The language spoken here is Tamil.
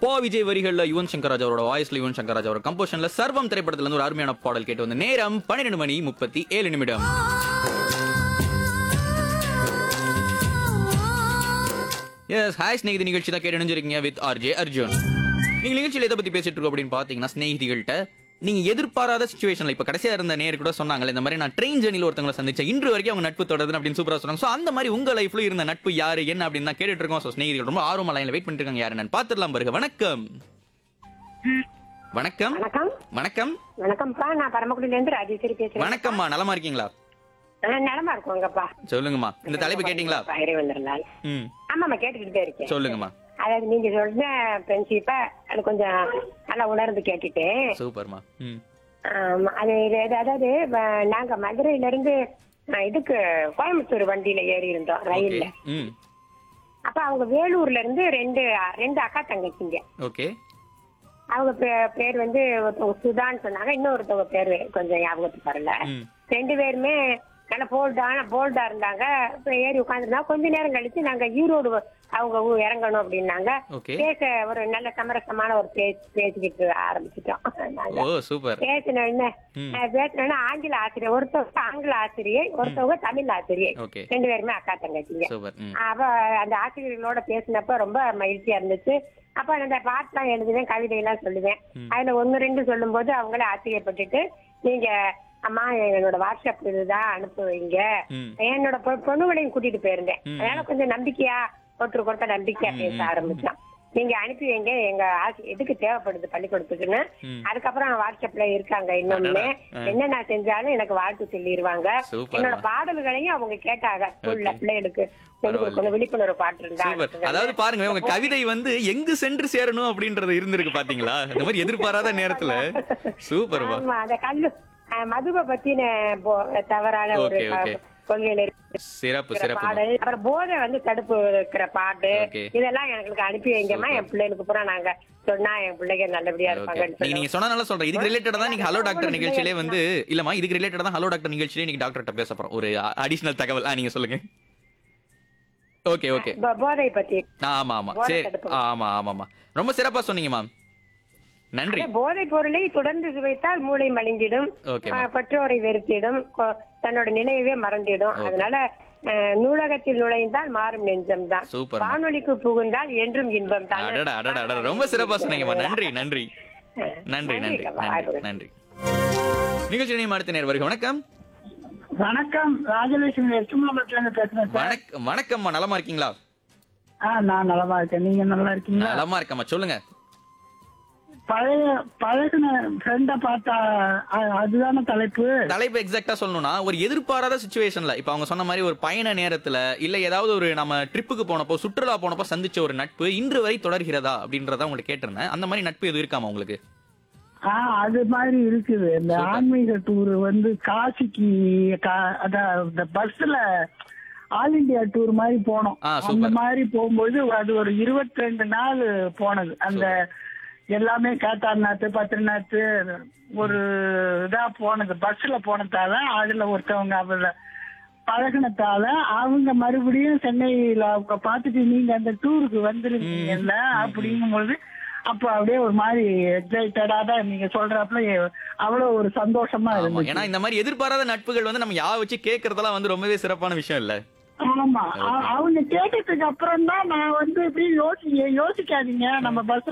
போ விஜய் வரிகள்ல யுவன் சங்கர் ராஜ் அவரோட வாய்ஸ்ல யுவன் சங்கர் ராஜ் அவரோட கம்போஷன்ல சர்வம் திரைப்படத்துல இருந்து ஒரு அருமையான பாடல் கேட்டு வந்து நேரம் பன்னிரெண்டு மணி முப்பத்தி ஏழு நிமிடம் எஸ் ஹாய் ஸ்நேகிதி நிகழ்ச்சி தான் கேட்டு நினைஞ்சிருக்கீங்க வித் ஆர்ஜே அர்ஜுன் நீங்க நிகழ்ச்சியில் எதை பத்தி பேசிட்டு இருக்கோம் அப்படின்னு பாத்தீங்கன்னா ஸ்நேகிதிகள்கிட்ட நீங்க எதிர்பாராத சுச்சுவேஷன்ல இப்ப கடைசியா இருந்த நேர் கூட சொன்னாங்களே இந்த மாதிரி நான் ட்ரெயின் ஜெர்னில ஒருத்தவங்களை சந்திச்சேன் இன்று வரைக்கும் அவங்க நட்பு தொடருது அப்படின்னு சூப்பரா சொன்னாங்க சோ அந்த மாதிரி உங்க லைஃப்ல இருந்த நட்பு யாரு என்ன அப்படின்னு தான் கேட்டுட்டு இருக்கோம் சோ ஸ்நேகிதிகள் ரொம்ப ஆர்வமா லைன்ல வெயிட் பண்ணிட்டு இருக்காங்க யாரு நான் பாத்துடலாம் பாருங்க வணக்கம் வணக்கம் வணக்கம் வணக்கம் வணக்கம்ப்பா நான் பரமக்குடியில இருந்து ராஜேஸ்வரி பேசுறேன் வணக்கம்மா நலமா இருக்கீங்களா ஆ, நலமா இருக்கோங்கப்பா சொல்லுங்கம்மா இந்த தலைப்பு கேட்டீங்களா பயிரை வந்துடலாம் ம் ஆமாம்மா கேட்டுக்கிட்டு தான் இருக்கேன் சொல்லுங்கம்மா அதாவது நீங்க சொல்ற ஃப்ரெண்ட்ஷிப்ப அது கொஞ்சம் நல்லா உணர்ந்து கேட்டுட்டேன் சூப்பர்மா ம் ஆமா, அது இது- அதாவது வ- நாங்க மதுரையில இருந்து ஆ, இதுக்கு கோயம்புத்தூர் வண்டியில ஏறி இருந்தோம் ஓகே ரயில்ல ம் அப்ப அவங்க வேலூர்ல இருந்து ரெண்டு ரெண்டு அக்கா தங்கச்சிங்க ஓகே அவங்க பே- பேர் வந்து ஒருத்தவங்க சுதான்னு சொன்னாங்க இன்னொருத்தவங்க பேர் கொஞ்சம் ஞாபகத்துக்கு வரல ம் ரெண்டு பேருமே நல்ல போல்டான போல்டா இருந்தாங்க இப்ப ஏறி உட்காந்துருந்தா கொஞ்ச நேரம் கழிச்சு நாங்க ஈரோடு அவங்க ஊ- இறங்கணும் அப்படின்னாங்க ஓகே பேச ஒரு நல்ல சமரசமான ஒரு பேச்சு பேசிக்கிட்டு ஆரம்பிச்சிட்டோம் நாங்க ஓ சூப்பர் பேசின உடனே ம். அஹ், பேசின உடனே ஆங்கில ஆசிரியர் ஒருத்தவங்க ஆங்கில ஆசிரியை ஒருத்தவங்க தமிழ் ஆசிரியை ஓகே ரெண்டு பேருமே அக்கா தங்கச்சிங்க சூப்பர் ம் அவ அந்த ஆசிரியர்களோட பேசினப்ப ரொம்ப மகிழ்ச்சியா இருந்துச்சு அப்ப நான் அந்த பாட்டுலாம் எழுதுவேன் கவிதை எல்லாம் சொல்லுவேன் அதுல ஒண்ணு ரெண்டு சொல்லும்போது அவங்களே ஆச்சரியப்பட்டுட்டு நீங்க அம்மா என்னோட வாட்ஸ்அப் இதுதான் அனுப்பி வைங்க ம் என்னோட பொ- பொண்ணுகளையும் கூட்டிட்டு போயிருந்தேன் ம். அதனால கொஞ்சம் நம்பிக்கையா ஒருத்தர் கொடுத்த நம்பிக்கையா பேச ஆரம்பிச்சோம் நீங்க அனுப்பி வைங்க எங்க ஆசி- எதுக்கு தேவைப்படுது பள்ளிக்கூடத்துக்குன்னு ம். அதுக்கப்புறம் வாட்ஸ்அப்ல இருக்காங்க இன்னொன்னு அடடா. ஆ. என்ன நான் செஞ்சாலும் எனக்கு வாழ்த்து சொல்லிடுவாங்க சூப்பர்மா. என்னோட பாடல்களையும் அவங்க கேட்டாங்க ஸ்கூல்ல Okay. பிள்ளைகளுக்கு சொல்லிக் கொடுக்கணும் விழிப்புணர்வு பாட்டு இருந்தா சூப்பர் அனுப்புங்க. அதாவது பாருங்க உங்க கவிதை வந்து எங்கு சென்று சேரணும் அப்படின்றது இருந்திருக்கு பாத்தீங்களா இந்த மாதிரி எதிர்பாராத நேரத்துல சூப்பர்மா ஆமா அந்த கல்லு அஹ், மதுவை பத்தின போ- தவறான ஒரு Okay, okay. அஹ், கொள்கையில இருக்கிற சிறப்பு சிறப்பு பாடல் அப்புறம் போதை வந்து தடுப்பு இருக்கிற பாட்டு Okay. இதெல்லாம் எனக்கு அனுப்பி வைங்கம்மா என் பிள்ளைகளுக்கு பூரா நாங்க சொன்னா என் பிள்ளைங்க நல்லபடியா ஓகே இருப்பாங்கன்னு நீங்க நீங்க சொன்னனால சொல்றேன் இதுக்கு ரிலேட்டடா தான் நீங்க ஹலோ டாக்டர் நிகழ்ச்சியிலே வந்து இல்லம்மா இதுக்கு ரிலேட்டடா தான் ஹலோ டாக்டர் நிகழ்ச்சியிலே நீங்க டாக்டர்கிட்ட பேச போறோம் ஒரு அடிஷனல் தகவல் ஆ, நீங்க சொல்லுங்க ஓகே ஓகே போ- போதை பத்தி ஆமா ஆமா போதை சரி தடுப்பு. ஆமா ஆமாமா ரொம்ப சிறப்பா சொன்னீங்க மேம் நன்றி போதைப் பொருளை தொடர்ந்து சுவைத்தால் மூளை மலிந்திடும் ஓகே அஹ், பெற்றோரை வெறுத்திடும் கொ- தன்னோட நினைவே மறந்திடும் அதனால அஹ், நூலகத்தில் நுழைந்தால் மாறும் நெஞ்சம் தான் சூப்பர் வானொலிக்கு புகுந்தால் என்றும் இன்பம் தான் அடடா அடடா அடடா ரொம்ப சிறப்பா சொன்னீங்கம்மா நன்றி நன்றி நன்றி நன்றி நன்றிக்கா, நன்றி வாழ்த்துக்கள். நன்றி நிகழ்ச்சி நினைவு அடுத்த நேர் வருக வணக்கம் வணக்கம் ராஜலட்சுமி எட்டுமாபத்துல இருந்து பேசுறேன் சார் வணக்கம் வணக்கம்மா நலமா இருக்கீங்களா ஆ நான் நலமா இருக்கேன் நீங்க நல்லா இருக்கீங்களா நலமா இருக்கம்மா சொல்லுங்க பழைய பழகின ஃப்ரெண்ட பார்த்தா அ- அதுதானே தலைப்பு தலைப்பு எக்ஸாக்டா சொல்லணும்னா ஒரு எதிர்பாராத சுச்சுவேஷன்ல இப்ப அவங்க சொன்ன மாதிரி ஒரு பயண நேரத்துல இல்ல ஏதாவது ஒரு நம்ம ட்ரிப்புக்கு போனப்போ சுற்றுலா போனப்போ சந்திச்ச ஒரு நட்பு இன்று வரை தொடர்கிறதா அப்படின்றத உங்களுக்கு கேட்டிருந்தேன் அந்த மாதிரி நட்பு எதுவும் இருக்காமா உங்களுக்கு ஆ அது மாதிரி இருக்குது இந்த Super. ஆன்மீக டூர் வந்து காசிக்கு கா- அதான் இந்த பஸ்ல ஆல் இந்தியா டூர் மாதிரி போனோம் ஆ, super. அந்த மாதிரி போகும்போது அது ஒரு இருபத்தி ரெண்டு நாள் போனது அந்த எல்லாமே கேதார்நாத் பத்ரிநாத் ஒரு இதா போனது பஸ்ல போனதால அதுல ஒருத்தவங்க அவள பழகினதால அவங்க மறுபடியும் சென்னையில அவங்க பார்த்துட்டு நீங்க அந்த டூருக்கு வந்துருந்தீங்கல்ல அப்படிங்கும்போது அப்ப அப்படியே ஒரு மாதிரி எக்ஸைட்டடா தான் நீங்க சொல்றப்பல அவ்வளவு ஒரு சந்தோஷமா ஆமா இருந்துச்சு ஏன்னா இந்த மாதிரி எதிர்பாராத நட்புகள் வந்து நம்ம யா வச்சு கேட்கறதெல்லாம் வந்து ரொம்பவே சிறப்பான விஷயம் இல்ல ஆமா அ- அவங்க கேட்டதுக்கு அப்புறம் தான் நான் வந்து இப்படி யோசி யோசிக்காதீங்க நம்ம பஸ்